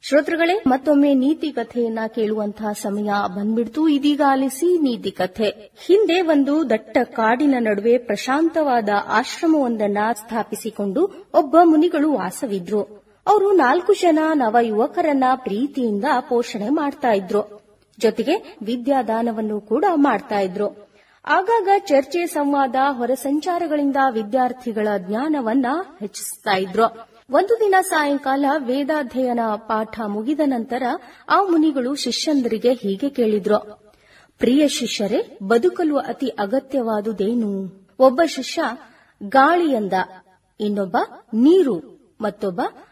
ಶ್ರೋತೃಗಳೇ ಮತ್ತೊಮ್ಮೆ ನೀತಿ ಕಥೆಯನ್ನ ಕೇಳುವಂತಹ ಸಮಯ ಬಂದ್ಬಿಡ್ತು ಇದೀಗ ಆಲಿಸಿ ನೀತಿ ಕಥೆ ಹಿಂದೆ ಒಂದು ದಟ್ಟ ಕಾಡಿನ ನಡುವೆ ಪ್ರಶಾಂತವಾದ ಆಶ್ರಮವೊಂದನ್ನ ಸ್ಥಾಪಿಸಿಕೊಂಡು ಒಬ್ಬ ಮುನಿಗಳು ವಾಸವಿದ್ರು ಅವರು ನಾಲ್ಕು ಜನ ನವ ಯುವಕರನ್ನ ಪ್ರೀತಿಯಿಂದ ಪೋಷಣೆ ಮಾಡ್ತಾ ಇದ್ರು ಜೊತೆಗೆ ವಿದ್ಯಾದಾನವನ್ನು ಕೂಡ ಮಾಡ್ತಾ ಇದ್ರು ಆಗಾಗ ಚರ್ಚೆ ಸಂವಾದ ಹೊರಸಂಚಾರಗಳಿಂದ ವಿದ್ಯಾರ್ಥಿಗಳ ಜ್ಞಾನವನ್ನ ಹೆಚ್ಚಿಸ್ತಾ ಇದ್ರು ಒಂದು ದಿನ ಸಾಯಂಕಾಲ ವೇದಾಧ್ಯಯನ ಪಾಠ ಮುಗಿದ ನಂತರ ಆ ಮುನಿಗಳು ಶಿಷ್ಯಂದರಿಗೆ ಹೀಗೆ ಕೇಳಿದ್ರು ಪ್ರಿಯ ಶಿಷ್ಯರೇ ಬದುಕಲು ಅತಿ ಅಗತ್ಯವಾದುದೇನು ಒಬ್ಬ ಶಿಷ್ಯ ಗಾಳಿ ಎಂದ ಇನ್ನೊಬ್ಬ ನೀರು ಮತ್ತೊಬ್ಬ